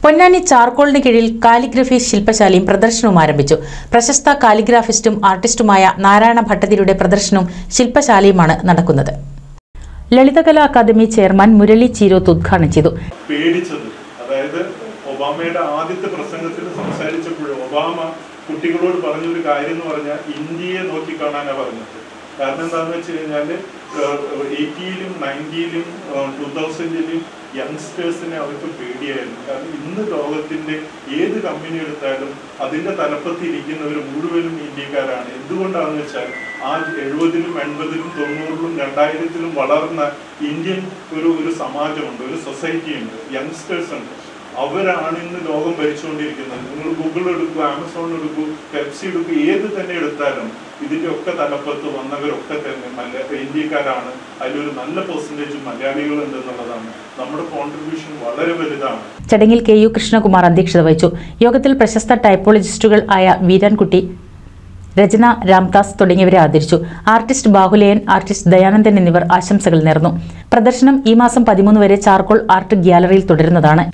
പൊന്നാനി ചാർക്കോളിന് കീഴിൽ കാലിഗ്രഫി ശില്പശാലയും പ്രദർശനവും ആരംഭിച്ചു പ്രശസ്ത കാലിഗ്രാഫിസ്റ്റും ആർട്ടിസ്റ്റുമായ നാരായണ ഭട്ടതിരിയുടെ പ്രദർശനവും ശില്പശാലയുമാണ് നടക്കുന്നത് ലളിതകലാ അക്കാദമി ചെയർമാൻ മുരളി ചീരോത്ത് ഉദ്ഘാടനം ചെയ്തു പേടിച്ചത് അതായത് ഒബാമയുടെ ആദ്യത്തെ പ്രസംഗത്തിൽ സംസാരിച്ചപ്പോൾ ഒബാമ കുട്ടികളോട് പറഞ്ഞൊരു കാര്യം എന്ന് പറഞ്ഞാൽ ഇന്ത്യയെ നോക്കിക്കാണാനാണ് പറഞ്ഞത് കാരണം എന്താണെന്ന് വെച്ച് കഴിഞ്ഞാൽ എയ്റ്റിയിലും നയൻറ്റിയിലും ടൂ തൗസൻഡിലും യങ്സ്റ്റേഴ്സിനെ അവർക്ക് പേടിയായിരുന്നു കാരണം ഇന്ന് ലോകത്തിന്റെ ഏത് കമ്പനി എടുത്താലും അതിന്റെ തലപ്പത്തിരിക്കുന്നവർ മുഴുവനും ഇന്ത്യക്കാരാണ് എന്തുകൊണ്ടാണെന്ന് വെച്ചാൽ ആ എഴുപതിലും എൺപതിലും തൊണ്ണൂറിലും രണ്ടായിരത്തിലും വളർന്ന ഇന്ത്യൻ ഒരു ഒരു സമാജമുണ്ട് ഒരു സൊസൈറ്റി ഉണ്ട് യങ്സ്റ്റേഴ്സ് ഉണ്ട് അവരാണ് ഇന്ന് ലോകം ഭരിച്ചുകൊണ്ടിരിക്കുന്നത് നിങ്ങൾ ഗൂഗിൾ എടുക്കൂ ആമസോൺ എടുക്കൂ പെപ്സി എടുക്കൂ ഏത് തന്നെ എടുത്താലും ഇതിന്റെ ഒക്കെ തലപ്പത്ത് വന്നവരൊക്കെ തന്നെ മല ഇന്ത്യക്കാരാണ് അതിലൊരു നല്ല പെർസെൻറ്റേജ് മലയാളികൾ ഉണ്ട് എന്നുള്ളതാണ് നമ്മുടെ കോൺട്രിബ്യൂഷൻ വളരെ വലുതാണ് ചടങ്ങിൽ കെ യു കൃഷ്ണകുമാർ അധ്യക്ഷത വഹിച്ചു യോഗത്തിൽ പ്രശസ്ത ടൈപ്പോളജിസ്റ്റുകൾ ആയ വീരാൻകുട്ടി രചന രാംദാസ് തുടങ്ങിയവരെ ആദരിച്ചു ആർട്ടിസ്റ്റ് ബാഹുലയൻ ആർട്ടിസ്റ്റ് ദയാനന്ദൻ എന്നിവർ ആശംസകൾ നേർന്നു പ്രദർശനം ഈ മാസം പതിമൂന്ന് വരെ ചാർക്കോൾ ആർട്ട് ഗ്യാലറിയിൽ തുടരുന്നതാണ്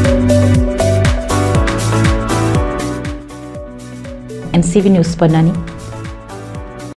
N C V news Ponnani